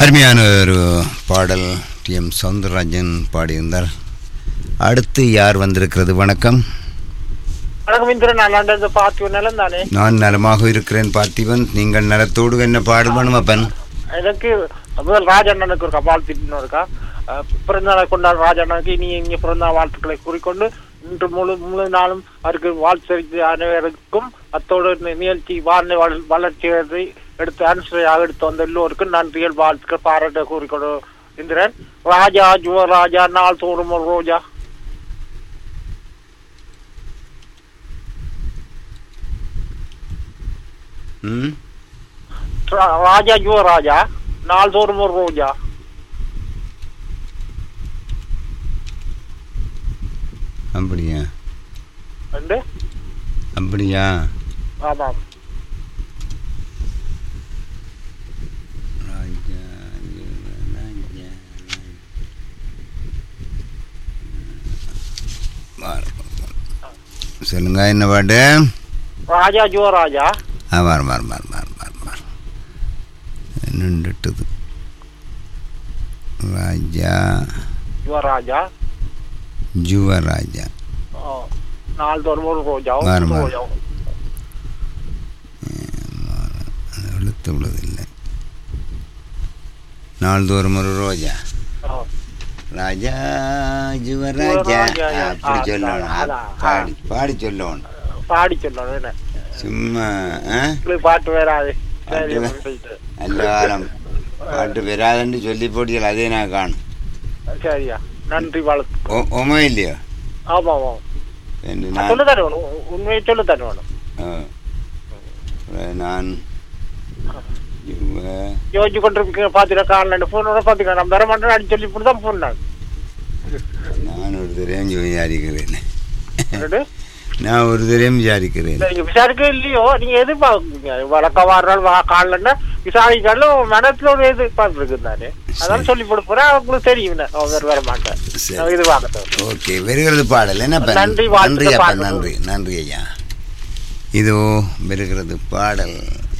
அருமையான ஒரு பாடல் டி எம் சவுந்தரராஜன் பாடியிருந்தார் அடுத்து யார் வந்திருக்கிறது வணக்கம் வணக்கம் இந்திரன் நான் லண்டன்ல பார்த்து நிலம் தானே நான் நலமாக இருக்கிறேன் பார்த்திபன் நீங்கள் நலத்தோடு என்ன பாடுபணும் அப்பன் எனக்கு முதல் ராஜண்ணனுக்கு இருக்கா வாழ்த்து இருக்கா அஹ், பிறந்தநாளை கொண்டாடும் ராஜண்ணனுக்கு இனி இங்கே பிறந்தநாள் வாழ்த்துக்களை கூறிக்கொண்டு இன்று முழு முழு நாளும் அவருக்கு வாழ்த்து தெரிவித்த அனைவருக்கும் அத்தோடு நி- நிகழ்ச்சி வான வள- வளர்ச்சியை எடுத்து அனுசரியாக எடுத்து வந்த எல்லோருக்கும் நன்றிகள் வாழ்த்துக்கள் பாராட்ட கூறிக்கொண்டு இந்திரன் ராஜா ஜுவராஜா நாள் தோறும் ஒரு ரோஜா ம் ரா- ராஜா ஜுவராஜா நாள் தோறும் ஒரு ரோஜா அப்படியா என்று அப்படியா ஆமாம் ராஜா, ராஜா, ராஜா. சொல்லுங்க என்ன பாட்டு ராஜா ஜுவராஜா ஆ மாறு மாறு மாறு மாறு மாறு மாறு நின்றுட்டுது ராஜா யுவராஜா ஜுவராஜா ஆ, நாள்தோறும் ஒரு ரோஜா மாறு, மாறு. ரோஜா அது வெளுத்து விடுவதில்லை நாள்தோறும் ஒரு ரோஜா ஆ. ராஜா ஜுவராஜா ஜுவராஜா, அப்படி ஆ, சொல்லணும் அதான், ஆ. பாடி பாடி சொல்லணும் பாடி சொல்லணும் என்ன சும்மா ஆ? உங்களுக்கு பாட்டு வராது சரி பாட்டு அப்படின்னு சொல்லிட்டு. நல்ல காலம் பாட்டு பெறாதுன்னு சொல்லி போட்டியல் அதே நான் காணும் சரியா நன்றி வாழ்த்து ஓ ஓமா இல்லையோ ஆமா ஆமா என்று நான் சொல்லு தானே வேணும் உ- உண்மையை சொல்லு தானே வேணும் ஆ. நான் ஜுவ- யோசிச்சு கொண்டிருக்கீங்க பாத்தீங்கன்னா காலையில் போனோட பாத்தீங்கன்னா நான் வர மாட்டேன் அடிச்சு சொல்லி இப்படி தான் போனேன் நான் ஒரு தரையும் விசாரிக்கிறேன் என்னது? நான் ஒரு தரையும் விசாரிக்கிறேன் நீங்க விசாரிக்க இல்லையோ நீங்க எதிர்பார்க்குறீங்க வழக்க வாரம் வா காலைல விசாரிச்சாலும் மனத்துல ஒரு எதிர்பார்ப்பு இருக்கு தானே அதான் சொல்லி போட போறேன் உங்களுக்கு தெரியும் நான் அவர் வர மாட்டேன் சரி. நான் எதிர்பார்க்கட்டும் ஓகே வருகிறது பாடல் என்ன பண்ண நன்றி, நன்றி வாழ்த்துக்கள் அப்பா பாடல். நன்றி நன்றி ஐயா இதோ வருகிறது பாடல்